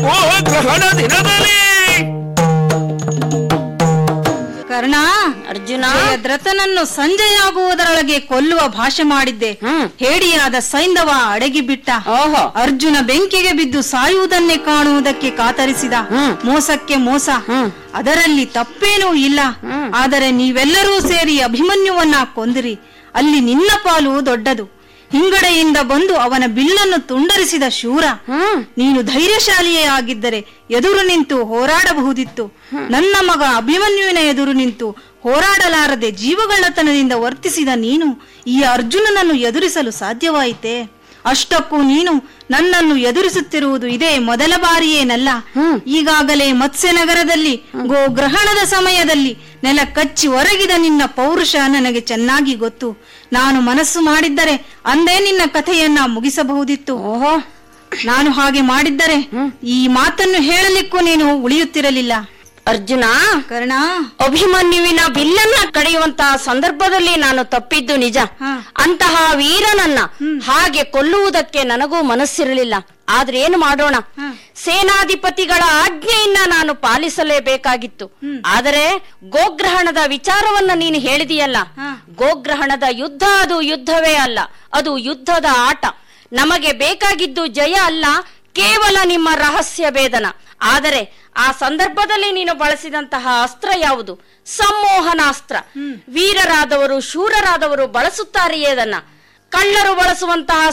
ಗೋಗ್ರಹಣ ದಿನದಲ್ಲಿ ಕರ್ಣ ಅರ್ಜುನ ಜಯದ್ರಥನನ್ನು ಸಂಜೆಯಾಗುವುದರೊಳಗೆ ಕೊಲ್ಲುವ ಭಾಷೆ ಮಾಡಿದ್ದೆ ಹ್ಮ್. ಹೇಡಿಯಾದ ಸೈಂಧವ ಅಡಗಿ ಬಿಟ್ಟ ಓಹೋ ಅರ್ಜುನ ಬೆಂಕಿಗೆ ಬಿದ್ದು ಸಾಯುವುದನ್ನೇ ಕಾಣುವುದಕ್ಕೆ ಕಾತರಿಸಿದ ಹ್ಮ್. ಮೋಸಕ್ಕೆ ಮೋಸ ಹ್ಮ್. ಅದರಲ್ಲಿ ತಪ್ಪೇನೂ ಇಲ್ಲ ಆದರೆ ನೀವೆಲ್ಲರೂ ಸೇರಿ ಅಭಿಮನ್ಯುವನ್ನ ಕೊಂದಿರಿ ಅಲ್ಲಿ ನಿನ್ನ ಪಾಲು ದೊಡ್ಡದು ಹಿಂಗಡೆಯಿಂದ ಬಂದು ಅವನ ಬಿಲ್ಲನ್ನು ತುಂಡರಿಸಿದ ಶೂರ ಹ್ಮ್ ನೀನು ಧೈರ್ಯಶಾಲಿಯೇ ಆಗಿದ್ದರೆ ಎದುರು ನಿಂತು ಹೋರಾಡಬಹುದಿತ್ತು ನನ್ನ ಮಗ ಅಭಿಮನ್ಯುವಿನ ಎದುರು ನಿಂತು ಹೋರಾಡಲಾರದೆ ಜೀವಗಳ್ಳತನದಿಂದ ವರ್ತಿಸಿದ ನೀನು ಈ ಅರ್ಜುನನನ್ನು ಎದುರಿಸಲು ಸಾಧ್ಯವಾಯಿತೆ ಅಷ್ಟಕ್ಕೂ ನೀನು ನನ್ನನ್ನು ಎದುರಿಸುತ್ತಿರುವುದು ಇದೇ ಮೊದಲ ಬಾರಿಯೇನಲ್ಲ ಈಗಾಗಲೇ ಮತ್ಸ್ಯನಗರದಲ್ಲಿ ಗೋಗ್ರಹಣದ ಸಮಯದಲ್ಲಿ ನೆಲ ಕಚ್ಚಿ ಒರಗಿದ ನಿನ್ನ ಪೌರುಷ ನನಗೆ ಚೆನ್ನಾಗಿ ಗೊತ್ತು ನಾನು ಮನಸ್ಸು ಮಾಡಿದ್ದರೆ ಅಂದೇ ನಿನ್ನ ಕಥೆಯನ್ನ ಮುಗಿಸಬಹುದಿತ್ತು ಓಹೋ ನಾನು ಹಾಗೆ ಮಾಡಿದ್ದರೆ ಈ ಮಾತನ್ನು ಹೇಳಲಿಕ್ಕೂ ನೀನು ಉಳಿಯುತ್ತಿರಲಿಲ್ಲ ಅರ್ಜುನ ಕರ್ಣ ಅಭಿಮನ್ಯುವಿನ ಬಿಲ್ಲನ್ನ ಕಡಿಯುವಂತಹ ಸಂದರ್ಭದಲ್ಲಿ ನಾನು ತಪ್ಪಿದ್ದು ನಿಜ ಹಾ. ಅಂತಹ ವೀರನನ್ನ ಹಾಗೆ ಕೊಲ್ಲುವುದಕ್ಕೆ ನನಗೂ ಮನಸ್ಸಿರಲಿಲ್ಲ ಆದ್ರೆ ಏನು ಮಾಡೋಣ ಸೇನಾಧಿಪತಿಗಳ ಆಜ್ಞೆಯನ್ನ ನಾನು ಪಾಲಿಸಲೇಬೇಕಾಗಿತ್ತು ಆದರೆ ಗೋಗ್ರಹಣದ ವಿಚಾರವನ್ನ ನೀನು ಹೇಳಿದೆಯಲ್ಲ ಗೋಗ್ರಹಣದ ಯುದ್ಧ ಅದು ಯುದ್ಧವೇ ಅಲ್ಲ ಅದು ಯುದ್ಧದ ಆಟ ನಮಗೆ ಬೇಕಾಗಿದ್ದು ಜಯ ಅಲ್ಲ ಕೇವಲ ನಿಮ್ಮ ರಹಸ್ಯ ಭೇದನ ಆದರೆ ಆ ಸಂದರ್ಭದಲ್ಲಿ ನೀನು ಬಳಸಿದಂತಹ ಅಸ್ತ್ರ ಯಾವುದು ಸಂಮೋಹನಾಸ್ತ್ರ ವೀರರಾದವರು ಶೂರರಾದವರು ಬಳಸುತ್ತಾರೆಯೇ ಅದನ್ನ ಕಳ್ಳರು ಬಳಸುವಂತಹ